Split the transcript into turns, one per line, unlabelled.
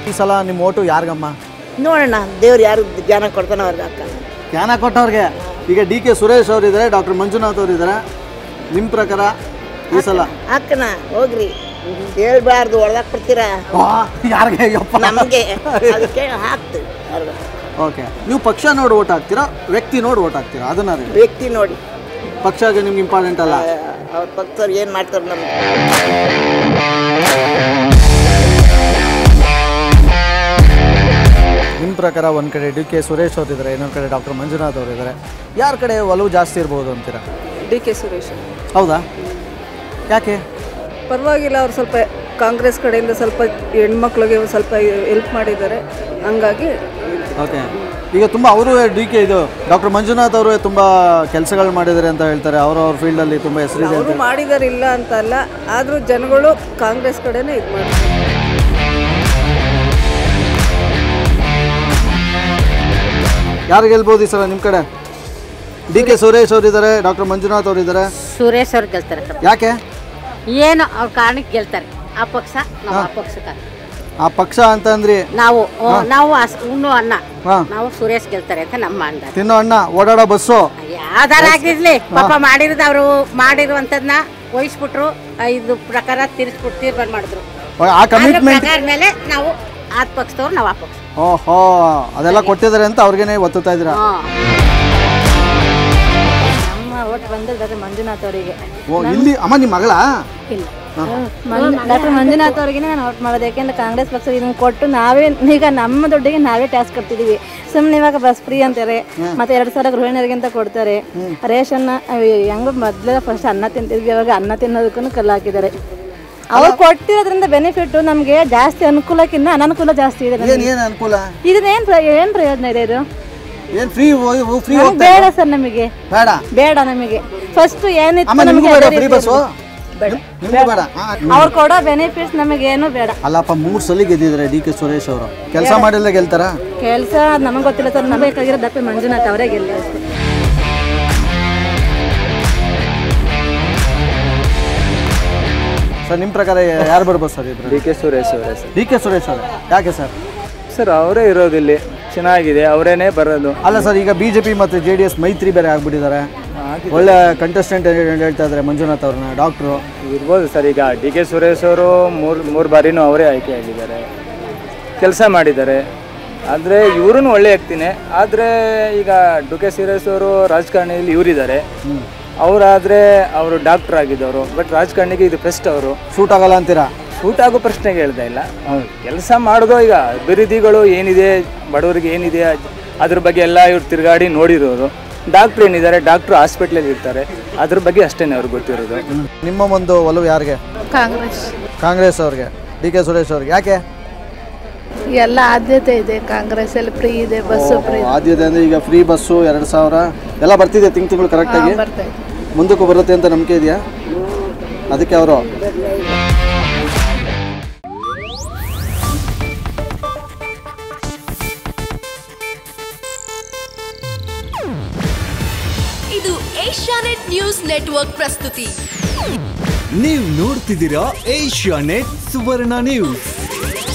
ಈ ಸಲ ನಿಮ್ಮ ಓಟು ಯಾರಿಗಮ್ಮ
ನೋಡೋಣ ದೇವ್ರು ಯಾರು ಜ್ಞಾನ ಕೊಡ್ತಾನೆ ಅವ್ರಿಗೆ ಅಕ್ಕ
ಜ್ಞಾನ ಕೊಟ್ಟವ್ರಿಗೆ ಈಗ ಡಿ ಕೆ ಸುರೇಶ್ ಅವರು ಇದ್ದಾರೆ ಡಾಕ್ಟರ್ ಮಂಜುನಾಥ್ ಅವರು ಇದ್ದಾರೆ ನಿಮ್ಮ ಪ್ರಕಾರ ಈ ಸಲ
ಅಕ್ಕನ ಹೋಗ್ರಿ ಹೇಳ್ಬಾರ್ದು ಹೊಡೆದಾಕ್ ಬಿಡ್ತೀರಾ
ವಾ, ಯಾರಿಗೆ ಯಪ್ಪ
ನಮಗೆ ಅದಕ್ಕೆ ಹಾಕ್ತೀವಿ ಅವ್ರಿಗೆ.
ಓಕೆ ನೀವು ಪಕ್ಷ ನೋಡಿ ಓಟ್ ಹಾಕ್ತೀರಾ ವ್ಯಕ್ತಿ ನೋಡಿ ಓಟ್ ಹಾಕ್ತೀರಾ ಅದನ್ನ ರೀ
ವ್ಯಕ್ತಿ ನೋಡಿ
ಪಕ್ಷಗೆ ನಿಮ್ಗೆ ಇಂಪಾರ್ಟೆಂಟ್ ಅಲ್ಲ
ಅವ್ರ ಭಕ್ತರು ಏನು ಮಾಡ್ತಾರೆ ನಮ್ಗೆ
ನಿಮ್ಮ ಪ್ರಕಾರ ಒಂದು ಕಡೆ ಡಿ ಕೆ ಸುರೇಶ್ ಅವರು ಇದ್ದಾರೆ ಇನ್ನೊಂದು ಕಡೆ ಡಾಕ್ಟರ್ ಮಂಜುನಾಥ್ ಅವರು ಇದ್ದಾರೆ ಯಾರ ಕಡೆ ಒಲವು ಜಾಸ್ತಿ ಇರ್ಬೋದು ಅಂತೀರಾ
ಡಿ ಕೆ ಸುರೇಶ್
ಹೌದಾ ಯಾಕೆ
ಪರವಾಗಿಲ್ಲ ಅವ್ರು ಸ್ವಲ್ಪ ಕಾಂಗ್ರೆಸ್ ಕಡೆಯಿಂದ ಸ್ವಲ್ಪ ಹೆಣ್ಮಕ್ಳಿಗೆ ಒಂದ್ ಸ್ವಲ್ಪ ಹೆಲ್ಪ್ ಮಾಡಿದ್ದಾರೆ ಹಂಗಾಗಿ
ಓಕೆ ಈಗ ತುಂಬ ಅವರು ಡಿ ಕೆ ಇದು ಡಾಕ್ಟರ್ ಮಂಜುನಾಥ್ ಅವರು ತುಂಬ ಕೆಲಸಗಳು ಮಾಡಿದ್ದಾರೆ ಅಂತ ಹೇಳ್ತಾರೆ ಅವ್ರ ಅವ್ರ ಫೀಲ್ಡಲ್ಲಿ ತುಂಬ ಹೆಸರಿದೆ
ಅವರು ಮಾಡಿದಾರೆ ಇಲ್ಲ ಅಂತ ಅಲ್ಲ ಆದರೂ ಜನಗಳು ಕಾಂಗ್ರೆಸ್ ಕಡೆನೇ ಇದು ಮಾಡ್ತಾರೆ
ಯಾರು ಗೆಲ್ಬೋದು ಈ ಸಲ ನಿಮ್ಮ ಕಡೆ ಡಿ ಕೆ ಸುರೇಶ್ ಅವರು ಇದ್ದಾರೆ ಡಾಕ್ಟರ್ ಮಂಜುನಾಥ್ ಅವರು ಇದ್ದಾರೆ
ಸುರೇಶ್ ಅವ್ರು ಗೆಲ್ತಾರೆ ಸರ್
ಯಾಕೆ
ಏನು ಅವ್ರ ಕಾರಣಕ್ಕೆ ಗೆಲ್ತಾರೆ ಆ ಪಕ್ಷ ನಾವು ಆ ಪಕ್ಷಕ್ಕೆ
ಆ ಪಕ್ಷ ಅಂತಂದ್ರಿ
ನಾವು ಓ, ನಾವು ಅಸ್- ಉಣ್ಣು ಅನ್ನ
ಹಾಂ
ನಾವು ಸುರೇಶ್ ಗೆಲ್ತಾರೆ ಅಂತ ನಮ್ಮ ಅಂದಾಜು
ತಿನ್ನೋ ಅಣ್ಣ ಓಡಾಡೋ ಬಸ್ಸು
ಯಾವ್ದಾರ ಆಗಿರ್ಲಿ ಪಾಪ ಮಾಡಿರೋದು ಅವರು ಮಾಡಿರುವಂಥದ್ನ ವಹಿಸ್ಬಿಟ್ರು ಇದು ಪ್ರಕಾರ ತಿರ್ಸ್ಬಿಟ್ಟು ತೀರ್ಮಾನ ಮಾಡಿದ್ರು
ಆ
ಅದ್ರ
ಕಮಿಟ್ಮೆಂಟ್
ಪ್ರಕಾರ ಮೇಲೆ ನಾವು ಆ ಪಕ್ಷದವ್ರು ನಾವು ಆ ಪಕ್ಷ
ಓಹೋ ಅದೆಲ್ಲ ಕೊಟ್ಟಿದ್ದಾರೆ ಅಂತ ಅವ್ರಿಗೇನೆ ಒತ್ತುತ್ತಾ ಇದ್ದೀರಾ
ಹಾಂ
ನಮ್ಮ ಓಟ್ ಬಂದಿದ್ದಾರೆ ಮಂಜುನಾಥ್ ಅವರಿಗೆ
ಓ ಇಲ್ಲಿ ಅಮ್ಮ ನಿಮ್ಮ ಮಗಳ
ಇಲ್ಲ ಡಾಕ್ಟರ್ ಮಂಜುನಾಥ್ ಅವರಿಗೆ ನಾನು ಓಟ್ ಮಾಡೋದು ಯಾಕೆಂದ್ರೆ ಕಾಂಗ್ರೆಸ್ ಪಕ್ಷ ಇದನ್ನ ಕೊಟ್ಟು ನಾವೇ ಈಗ ನಮ್ಮ ದುಡ್ಡಿಗೆ ನಾವೇ ಟ್ಯಾಕ್ಸ್ ಕಟ್ತಿದೀವಿ ಸುಮ್ಮನೆ ಇವಾಗ ಬಸ್ ಫ್ರೀ ಅಂತಾರೆ ಮತ್ತೆ ಎರಡು ಸಾವಿರ ಗೃಹಿಣಿಯರಿಗೆ ಅಂತ ಕೊಡ್ತಾರೆ ರೇಷನ್ ಹೆಂಗ ಮೊದಲ ಫಸ್ಟ್ ಅನ್ನ ತಿಂತಿದ್ವಿ ಇವಾಗ ಅನ್ನ ತಿನ್ನೋದಕ್ಕೂ ಕಲ್ಲು ಹಾಕಿದ್ದಾರೆ ಅವ್ರು ಕೊಟ್ಟಿರೋದ್ರಿಂದ ಬೆನಿಫಿಟ್ ನಮಗೆ ಜಾಸ್ತಿ ಅನುಕೂಲಕ್ಕಿಂತ ಅನನುಕೂಲ ಜಾಸ್ತಿ ಇದೆ
ಏನ್ ಏನ್ ಅನುಕೂಲ
ಇದನ್ನ ಏನ್ ಪ್ರ- ಏನ್ ಪ್ರಯೋಜನ ಇದೆ ಇದು
ಏನ್ ಫ್ರೀ ಫ್ರೀ
ನಮ್ಗ್
ಹೋಗ್ತಾ
ಬೇಡ ಸರ್ ನಮಗೆ
ಬೇಡ
ಬೇಡ ನಮಗೆ ಫಸ್ಟ್ ಏನಿತ್ತು
ಅಮ್ಮ ನಿಮಗೂ
ನಮಗೆ
ಬೇಡ
ಅದೇ
ಫ್ರೀ
ರೀತಿ
ಬಸ್ಸು
ಇರ್ಬೇಕು.
ನಿಮಗೂ ಬೇಡ ಹಾ,
ಅವ್ರು ಕೊಡೋ ಬೆನಿಫಿಟ್ಸ್ ನಮಗೇನು ಬೇಡ
ಅಲ್ಲಪ್ಪ ಮೂರ್ ಸಲ ಗೆದ್ದಿದ್ದಾರೆ ಡಿ ಕೆ ಸುರೇಶ್ ಅವರು ಕೆಲಸ ಮಾಡಿಲ್ಲ ಗೆಲ್ತಾರ
ಕೆಲಸ ನಮಗೆ ಗೊತ್ತಿಲ್ಲ ಸರ್ ನಮಗೆ ಬೇಕಾಗಿರೋ ದಪ್ಪೆ ಮಂಜುನಾಥ್ ಅವರೇ ಗೆಲ್ಲಿ ಅಷ್ಟೇ
ಸರ್ ನಿಮ್ಮ ಪ್ರಕಾರ ಯಾರು ಬರ್ಬೋದು ಸರ್ ಇದ್ರು
ಡಿ ಕೆ ಸುರೇಶ್ ಅವರೇ ಸರ್
ಡಿ ಕೆ ಸುರೇಶ್ ಅವರು ಯಾಕೆ ಸರ್
ಸರ್ ಅವರೇ ಇರೋದಿಲ್ಲಿ ಚೆನ್ನಾಗಿದೆ ಅವರೇನೆ ಬರೋದು
ಅಲ್ಲ ಸರ್ ಈಗ ಬಿಜೆಪಿ ಮತ್ತು ಜೆ ಡಿ ಎಸ್ ಮೈತ್ರಿ ಬೇರೆ ಆಗ್ಬಿಟ್ಟಿದ್ದಾರೆ ಒಳ್ಳೆ ಕಂಟೆಸ್ಟೆಂಟ್ ಹೇಳ್ತಾ ಇದ್ದಾರೆ ಮಂಜುನಾಥ್ ಅವ್ರನ್ನ ಡಾಕ್ಟ್ರು
ಇರ್ಬೋದು ಸರ್ ಈಗ ಡಿ ಕೆ ಸುರೇಶ್ ಅವರು ಮೂರು ಮೂರು ಬಾರಿನೂ ಅವರೇ ಆಯ್ಕೆ ಆಗಿದ್ದಾರೆ ಕೆಲಸ ಮಾಡಿದ್ದಾರೆ ಆದರೆ ಇವ್ರೂ ಒಳ್ಳೆ ವ್ಯಕ್ತಿನೇ ಆದರೆ ಈಗ ಡಿ ಕೆ ಸುರೇಶ್ ಅವರು ರಾಜಕಾರಣಿಯಲ್ಲಿ ಇವರಿದ್ದಾರೆ ಅವರಾದರೆ ಅವರು ಡಾಕ್ಟರ್ ಆಗಿದ್ದವರು ಬಟ್ ರಾಜಕಾರಣಿಗೆ ಇದು ಫಸ್ಟ್ ಅವರು
ಸೂಟ್ ಆಗಲ್ಲ ಅಂತೀರಾ
ಸೂಟ್ ಆಗೋ ಪ್ರಶ್ನೆಗೆ ಹೇಳ್ತಾ ಇಲ್ಲ ಕೆಲಸ ಮಾಡೋದು ಈಗ ಅಭಿವೃದ್ಧಿಗಳು ಏನಿದೆ ಬಡವರಿಗೆ ಏನಿದೆ ಅದ್ರ ಬಗ್ಗೆ ಎಲ್ಲ ಇವ್ರು ತಿರುಗಾಡಿ ನೋಡಿರೋರು ಡಾಕ್ಟ್ರ್ ಏನಿದ್ದಾರೆ ಡಾಕ್ಟ್ರು ಹಾಸ್ಪಿಟ್ಲಲ್ಲಿ ಇರ್ತಾರೆ ಅದ್ರ ಬಗ್ಗೆ ಅಷ್ಟೇ ಅವ್ರಿಗೆ ಗೊತ್ತಿರೋದು
ನಿಮ್ಮ ಒಂದು ಒಲವು ಯಾರಿಗೆ
ಕಾಂಗ್ರೆಸ್
ಕಾಂಗ್ರೆಸ್ ಅವ್ರಿಗೆ ಡಿ ಕೆ ಸುರೇಶ್ ಅವ್ರಿಗೆ ಯಾಕೆ
ಎಲ್ಲ ಆದ್ಯತೆ ಇದೆ ಕಾಂಗ್ರೆಸ್ ಅಲ್ಲಿ ಫ್ರೀ ಇದೆ ಬಸ್ಸು ಫ್ರೀ
ಆದ್ಯತೆ ಅಂದ್ರೆ ಈಗ ಫ್ರೀ ಬಸ್ಸು ಎರಡು ಸಾವಿರ ಎಲ್ಲ ಬರ್ತಿದೆ ತಿಂಗ್ ತಿಂಗಳು ಕರೆಕ್ಟಾಗಿ
ಬರ್ತಾ ಇದೆ
ಮುಂದಕ್ಕೂ ಬರುತ್ತೆ ಅಂತ ನಂಬಿಕೆ ಇದೆಯಾ ಅದಕ್ಕೆ ಅವರು
ಇದು ಏಷ್ಯಾನೆಟ್ ನ್ಯೂಸ್ ನೆಟ್ವರ್ಕ್ ಪ್ರಸ್ತುತಿ
ನೀವು ನೋಡ್ತಿದ್ದೀರಾ ಏಷ್ಯಾ ನೆಟ್ ಸುವರ್ಣ ನ್ಯೂಸ್